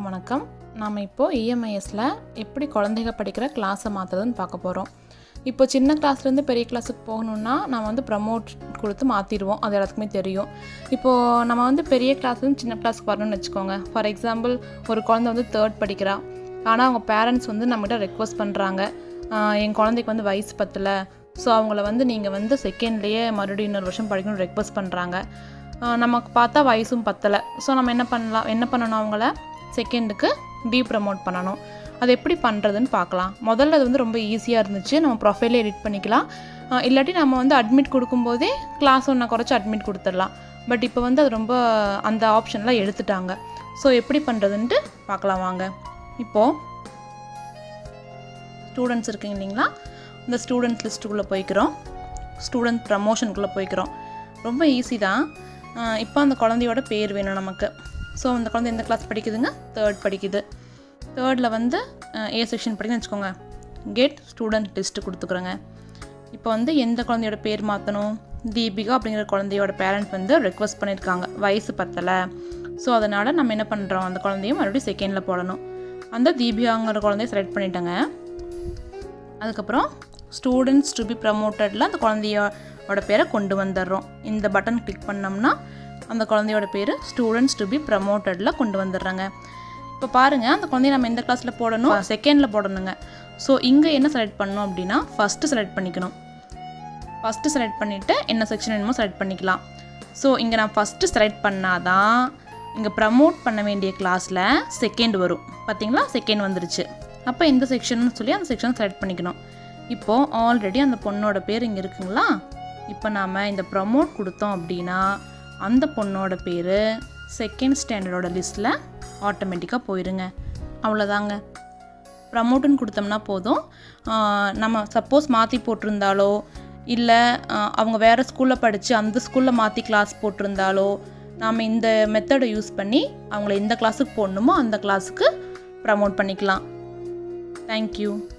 வணக்கம் நாம் இப்போது இஎம்ஐஎஸில் எப்படி குழந்தைங்க படிக்கிற கிளாஸை மாற்றுறதுன்னு பார்க்க போகிறோம் இப்போ சின்ன கிளாஸ்லேருந்து பெரிய கிளாஸுக்கு போகணுன்னா நம்ம வந்து ப்ரமோட் கொடுத்து மாற்றிடுவோம் அது எல்லாத்துக்குமே தெரியும் இப்போது நம்ம வந்து பெரிய கிளாஸ்லேருந்து சின்ன கிளாஸ்க்கு வரணும்னு வச்சுக்கோங்க ஃபார் எக்ஸாம்பிள் ஒரு குழந்தை வந்து தேர்ட் படிக்கிறா ஆனால் அவங்க பேரண்ட்ஸ் வந்து நம்மகிட்ட ரெக்வஸ்ட் பண்ணுறாங்க என் குழந்தைக்கு வந்து வயசு பத்தலை ஸோ அவங்கள வந்து நீங்கள் வந்து செகண்ட்லேயே மறுபடியும் இன்னொரு வருஷம் படிக்கணும்னு ரெக்வஸ்ட் பண்ணுறாங்க நமக்கு பார்த்தா வயசும் பத்தலை ஸோ நம்ம என்ன பண்ணலாம் என்ன பண்ணணும் அவங்கள செகண்டுக்கு டீ ப்ரமோட் பண்ணணும் அது எப்படி பண்ணுறதுன்னு பார்க்கலாம் முதல்ல அது வந்து ரொம்ப ஈஸியாக இருந்துச்சு நம்ம ப்ரொஃபைலே எடிட் பண்ணிக்கலாம் அஹ் இல்லாட்டி நம்ம வந்து அட்மிட் கொடுக்கும்போதே கிளாஸ் ஒன்றை குறைச்சி அட்மிட் கொடுத்துடலாம் பட் இப்போ வந்து அது ரொம்ப அந்த ஆப்ஷன்லாம் எடுத்துட்டாங்க ஸோ எப்படி பண்ணுறதுன்ட்டு பார்க்கலாம் வாங்க இப்போது ஸ்டூடெண்ட்ஸ் இருக்கீங்க இல்லைங்களா இந்த ஸ்டூடெண்ட்ஸ் லிஸ்ட்டுக்குள்ளே போய்க்கிறோம் ஸ்டூடெண்ட் ப்ரமோஷனுக்குள்ளே போய்க்கிறோம் ரொம்ப ஈஸி தான் இப்போ அந்த குழந்தையோட பேர் வேணும் நமக்கு ஸோ அந்த குழந்தை எந்த கிளாஸ் படிக்குதுங்க தேர்ட் படிக்குது தேர்டில் வந்து ஏ செக்ஷன் படிக்குதுன்னு வச்சுக்கோங்க கெட் ஸ்டூடெண்ட் லிஸ்ட்டு கொடுத்துக்குறோங்க இப்போ வந்து எந்த குழந்தையோட பேர் மாற்றணும் தீபிகா அப்படிங்கிற குழந்தையோட பேரண்ட் வந்து ரெக்வஸ்ட் பண்ணியிருக்காங்க வயசு பத்தலை ஸோ அதனால் நம்ம என்ன பண்ணுறோம் அந்த குழந்தையும் மறுபடியும் செகண்டில் போடணும் அந்த தீபிகாங்கிற குழந்தைய செலக்ட் பண்ணிட்டேங்க அதுக்கப்புறம் ஸ்டூடெண்ட்ஸ் டு பி ப்ரமோட்டடில் அந்த குழந்தையோட பேரை கொண்டு வந்துடுறோம் இந்த பட்டன் கிளிக் பண்ணோம்னா அந்த குழந்தையோட பேர் ஸ்டூடெண்ட்ஸ் டு பி ப்ரமோட்டடில் கொண்டு வந்துடுறாங்க இப்போ பாருங்கள் அந்த குழந்தைய நம்ம எந்த கிளாஸில் போடணும் செகண்டில் போடணுங்க ஸோ இங்கே என்ன செலக்ட் பண்ணணும் அப்படின்னா ஃபஸ்ட்டு செலக்ட் பண்ணிக்கணும் ஃபஸ்ட்டு செலக்ட் பண்ணிவிட்டு என்ன செக்ஷன் வேணுமோ செலக்ட் பண்ணிக்கலாம் ஸோ இங்கே நான் ஃபஸ்ட்டு செலக்ட் பண்ணாதான் இங்கே ப்ரமோட் பண்ண வேண்டிய கிளாஸில் செகண்ட் வரும் பார்த்தீங்களா செகண்ட் வந்துருச்சு அப்போ எந்த செக்ஷன் சொல்லி அந்த செக்ஷன் செலக்ட் பண்ணிக்கணும் இப்போது ஆல்ரெடி அந்த பொண்ணோட பேர் இங்கே இருக்குங்களா இப்போ நாம் இந்த ப்ரமோட் கொடுத்தோம் அப்படின்னா அந்த பொண்ணோட பேர் செகண்ட் ஸ்டாண்டர்டோட லிஸ்ட்டில் ஆட்டோமேட்டிக்காக போயிருங்க அவ்வளோதாங்க ப்ரமோட்டுன்னு கொடுத்தோம்னா போதும் ஆஹ் நம்ம சப்போஸ் மாற்றி போட்டிருந்தாலோ இல்லை அவங்க வேறு ஸ்கூலில் படித்து அந்த ஸ்கூலில் மாற்றி கிளாஸ் போட்டிருந்தாலோ நாம் இந்த மெத்தடை யூஸ் பண்ணி அவங்கள எந்த கிளாஸுக்கு போடணுமோ அந்த கிளாஸுக்கு ப்ரமோட் பண்ணிக்கலாம் தேங்க்யூ